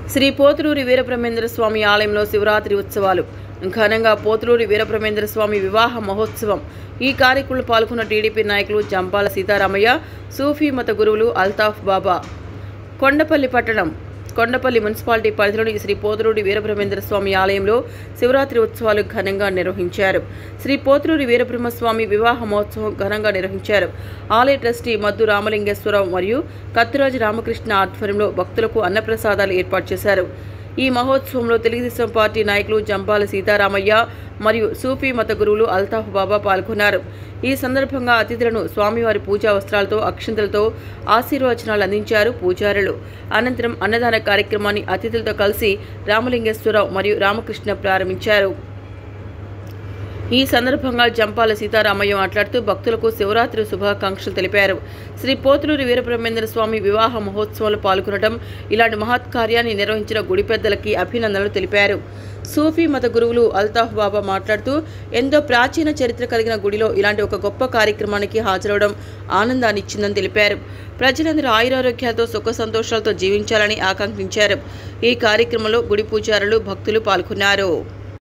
శ్రీ పోతులూరి వీరబ్రహ్మేంద్ర స్వామి ఆలయంలో శివరాత్రి ఉత్సవాలు ఘనంగా పోతులూరి వీరబ్రహ్మేంద్ర స్వామి వివాహ మహోత్సవం ఈ కార్యక్రమంలో పాల్గొన్న టీడీపీ నాయకులు జంపాల సీతారామయ్య సూఫీ మత గురువులు అల్తాఫ్ బాబా కొండపల్లి పట్టణం కొండపల్లి మున్సిపాలిటీ పరిధిలోని శ్రీ పోతులూరి వీరబ్రహ్మేంద్ర స్వామి ఆలయంలో శివరాత్రి ఉత్సవాలు ఘనంగా నిర్వహించారు శ్రీ పోతులూరి వీరబ్రహ్మస్వామి వివాహ మహోత్సవం ఘనంగా నిర్వహించారు ఆలయ ట్రస్టీ మద్దు రామలింగేశ్వరరావు మరియు కత్తిరాజు రామకృష్ణ ఆధ్వర్యంలో భక్తులకు అన్నప్రసాదాలు ఏర్పాటు చేశారు ఈ మహోత్సవంలో తెలుగుదేశం పార్టీ నాయకులు జంపాల సీతారామయ్య మరియు సూఫీ మత గురువులు అల్తాఫ్ బాబా పాల్గొన్నారు ఈ సందర్భంగా అతిథులను స్వామివారి పూజా వస్త్రాలతో అక్షంతలతో ఆశీర్వచనాలు అందించారు పూజారులు అనంతరం అన్నదాన కార్యక్రమాన్ని అతిథులతో కలిసి రామలింగేశ్వరరావు మరియు రామకృష్ణ ప్రారంభించారు ఈ సందర్భంగా జంపాల సీతారామయ్య మాట్లాడుతూ భక్తులకు శివరాత్రి శుభాకాంక్షలు తెలిపారు శ్రీ పోతులూరి వీరబ్రహ్మేంద్ర స్వామి వివాహ మహోత్సవంలో పాల్గొనడం ఇలాంటి మహత్ కార్యాన్ని నిర్వహించిన గుడి పెద్దలకి అభినందనలు తెలిపారు సూఫీ మత గురువులు అల్తాఫ్ బాబా మాట్లాడుతూ ఎంతో ప్రాచీన చరిత్ర కలిగిన గుడిలో ఇలాంటి ఒక గొప్ప కార్యక్రమానికి హాజరవడం ఆనందాన్ని ఇచ్చిందని తెలిపారు ప్రజలందరూ ఆయురారోగ్యాలతో సుఖ సంతోషాలతో జీవించాలని ఆకాంక్షించారు ఈ కార్యక్రమంలో గుడి పూజారులు భక్తులు పాల్గొన్నారు